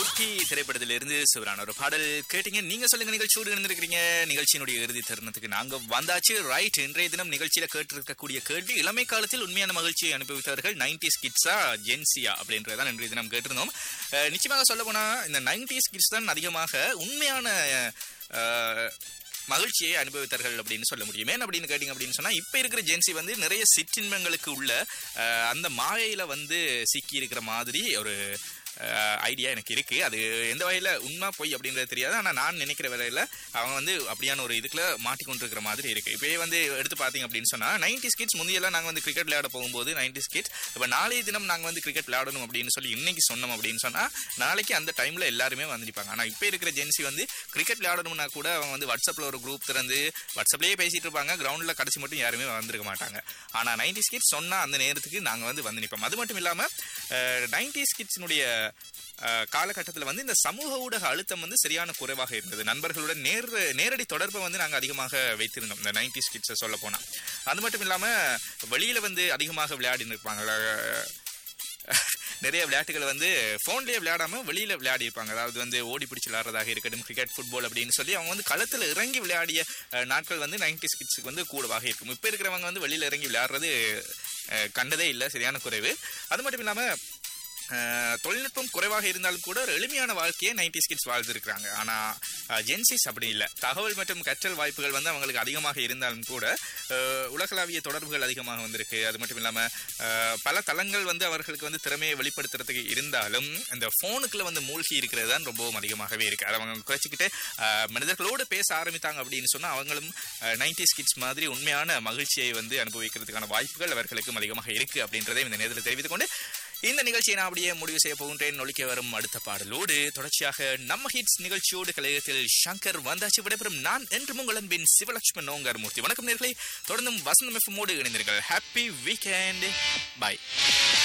ஊட்டி திரைப்படத்திலிருந்து சிவரான ஒரு பாடல் கேட்டீங்க நீங்க சொல்லுங்க நிகழ்ச்சியோடு இருந்திருக்கிறீங்க நிகழ்ச்சியினுடைய இறுதி தருணத்துக்கு நாங்க வந்தாச்சு ரைட் இன்றைய தினம் நிகழ்ச்சியில கேட்டிருக்கக்கூடிய கேள்வி இளமை காலத்தில் உண்மையான மகிழ்ச்சியை அனுபவித்தவர்கள் நைன்டிஸ் கிட்ஸா ஜென்சியா அப்படின்றதான் இன்றைய தினம் கேட்டிருந்தோம் அஹ், நிச்சயமாக சொல்ல போனா இந்த நைன்டிஸ் கிட்ஸ் தான் அதிகமாக உண்மையான அஹ், மகிழ்ச்சியை அனுபவித்தார்கள் அப்படின்னு சொல்ல முடியும் ஏன் அப்படின்னு கேட்டிங்க அப்படின்னு சொன்னா இப்ப இருக்கிற ஜென்சி வந்து நிறைய சிற்றின்பங்களுக்கு உள்ள அஹ், அந்த மாயையில வந்து சிக்கி இருக்கிற மாதிரி ஒரு ஐடியா எனக்கு இருக்கு அது எந்த வகையில உண்மை பொய் அப்படின்றது தெரியாது ஆனா நான் நினைக்கிற வரையில அவங்க வந்து அப்படியான ஒரு இதுக்குள்ள மாட்டிக்கொண்டிருக்கிற மாதிரி இருக்கு இப்பயே வந்து எடுத்து பாத்தீங்க அப்படின்னு சொன்னா நைன்டி கிட்ஸ் முந்தையெல்லாம் நாங்க வந்து கிரிக்கெட் விளையாட போகும்போது நைன்டி கிட்ஸ் இப்ப நாளைய தினம் நாங்க வந்து கிரிக்கெட் விளையாடணும் அப்படின்னு சொல்லி இன்னைக்கு சொன்னோம் அப்படின்னு சொன்னா நாளைக்கு அந்த டைம்ல எல்லாருமே வந்துருப்பாங்க ஆனா இப்ப இருக்கிற ஜென்சி வந்து கிரிக்கெட் விளையாடணும்னா கூட அவங்க வந்து வாட்ஸ்அப்ல ஒரு குரூப் திறந்து வாட்ஸ்அப்லயே பேசிட்டு இருப்பாங்க கிரவுண்ட்ல கடைசி மட்டும் யாருமே வந்திருக்க மாட்டாங்க ஆனா நைன்டி கிட்ஸ் சொன்னா அந்த நேரத்துக்கு நாங்க வந்து வந்து நிற்போம் அது மட்டும் இல்லாம நைன்டி கிட்ஸினுடைய காலகட்டத்தில் வந்து இந்த சமூக ஊடக அழுத்தம் வந்து சரியான குறைவாக இருந்தது நண்பர்களுடன் நேர் நேரடி தொடர்பை வந்து நாங்கள் அதிகமாக வைத்திருந்தோம் இந்த நைன்டி கிட்ஸை சொல்ல போனால் அது மட்டும் இல்லாமல் வெளியில் வந்து அதிகமாக விளையாடி இருப்பாங்க நிறைய விளையாட்டுகள் வந்து ஃபோன்லேயே விளையாடாம வெளியில விளையாடி இருப்பாங்க அதாவது வந்து ஓடி பிடிச்சி விளையாடுறதாக இருக்கட்டும் கிரிக்கெட் ஃபுட்பால் அப்படின்னு சொல்லி அவங்க வந்து களத்தில் இறங்கி விளையாடிய அஹ், நாட்கள் வந்து நைன்டி கிட்ஸுக்கு வந்து கூடவாக இருக்கும் இப்போ இருக்கிறவங்க வந்து வெளியில இறங்கி விளையாடுறது அஹ், கண்டதே இல்லை சரியான குறைவு அது மட்டும் இல்லாம அஹ், தொழில்நுட்பம் குறைவாக இருந்தாலும் கூட ஒரு எளிமையான வாழ்க்கையை நைன்டி கிட்ஸ் வாழ்ந்திருக்கிறாங்க ஆனா ஜென்சிஸ் அப்படி இல்லை தகவல் மற்றும் கற்றல் வாய்ப்புகள் வந்து அவங்களுக்கு அதிகமாக இருந்தாலும் கூட அஹ், உலகளாவிய தொடர்புகள் அதிகமாக வந்திருக்கு அது மட்டும் இல்லாம அஹ், பல தளங்கள் வந்து அவர்களுக்கு வந்து திறமையை வெளிப்படுத்துறதுக்கு இருந்தாலும் இந்த போனுக்குள்ள வந்து மூழ்கி இருக்கிறது தான் ரொம்பவும் அதிகமாகவே இருக்கு அதை அவங்க குறைச்சிக்கிட்டு அஹ், மனிதர்களோடு பேச ஆரம்பித்தாங்க அப்படின்னு சொன்னா அவங்களும் நைன்டிஸ் கிட்ஸ் மாதிரி உண்மையான மகிழ்ச்சியை வந்து அனுபவிக்கிறதுக்கான வாய்ப்புகள் அவர்களுக்கும் அதிகமாக இருக்கு அப்படின்றதை இந்த நேரத்தில் தெரிவித்துக் கொண்டு இந்த நிகழ்ச்சியை நான் அப்படியே முடிவு செய்ய போகின்றேன் ஒழிக்க வரும் அடுத்த பாடலோடு தொடர்ச்சியாக நம்ம ஹிட்ஸ் நிகழ்ச்சியோடு கலையத்தில் சங்கர் வந்தாச்சு விடைபெறும் நான் என்று உங்கள் அன்பின் சிவலட்சுமன் நோங்கர் மூர்த்தி வணக்கம் நேர்களை தொடர்ந்தும் வசந்தம் எஃப்எம்மோடு இணைந்தீர்கள் ஹாப்பி வீக்கெண்ட் பாய்